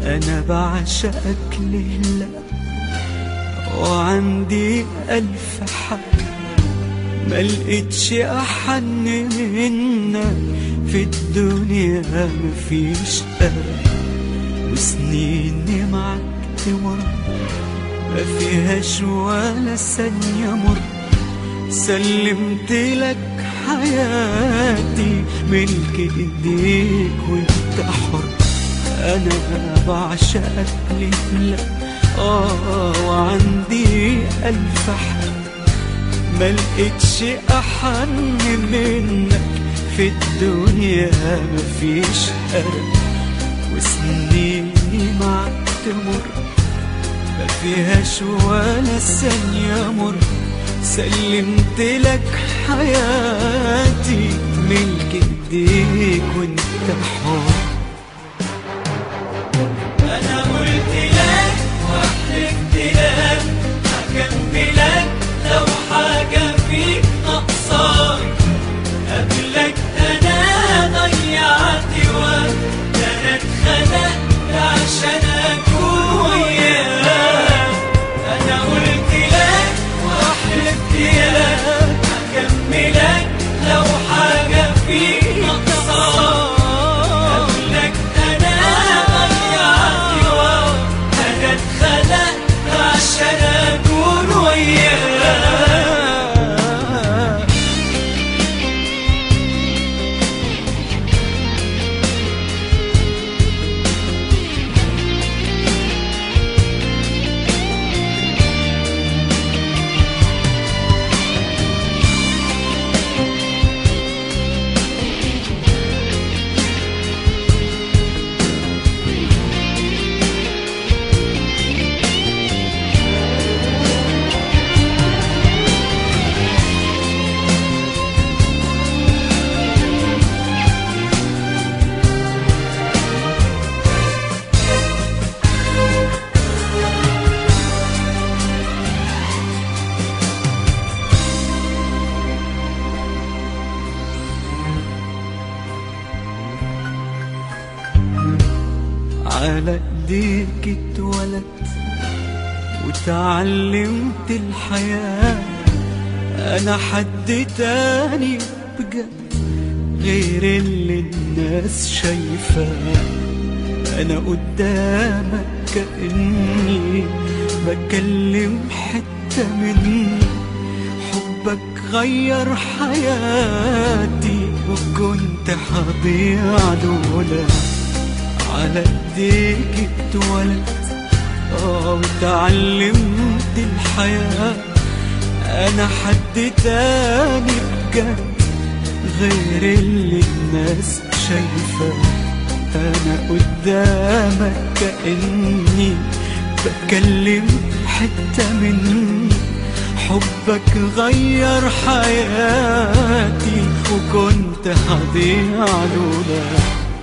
أنا بعشقك لله وعندي ألف حق ما لقيتش أحن منك في الدنيا مفيش أرق وسنيني معك تمر ما فيهاش ولا ثانية مر سلمت لك حياتي ملك ايديك وانت حر انا بعشقك لله اه وعندي الف حق ما لقيتش احن منك في الدنيا مفيش قلب وسنيني معك تمر ما فيهاش ولا ثانية مر سلمت لك حياتي ملك ايديك وانت حر انا قلت لك وحلفت لك هكملك لو حاجة فيك ناقصاك قبلك انا ضيعت وقت ده انا اتخلقت عشان اكون وياك انا قلت لك وحلفت لك هكملك لو حاجة فيك ناقصاك قبلك انا ضيعت وقت انا اتخلقت عشان اكون وياك على ايديك اتولدت وتعلمت الحياة انا حد تاني بجد غير اللي الناس شايفاه انا قدامك كأني بكلم حتة مني حبك غير حياتي وكنت هضيع لولا على ايديك اتولدت اه وتعلمت الحياة انا حد تاني بجد غير اللي الناس شايفاه انا قدامك كأني بتكلم حتة مني حبك غير حياتي وكنت هضيع لولاك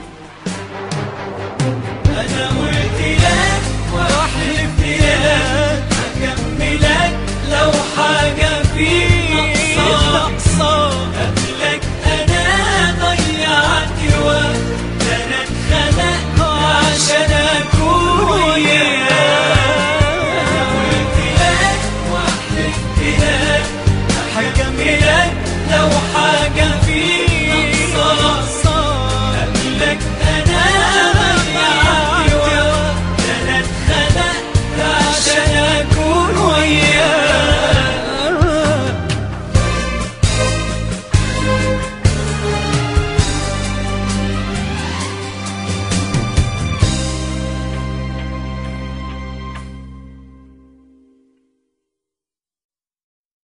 انا قلت لك وحلفت لك هكملك لو حاجة فيك ناقصاك قبلك انا ضيعت وقت ده انا اتخلقت عشان اكون وياك انا قلت لك وحلفت لك هكملك لو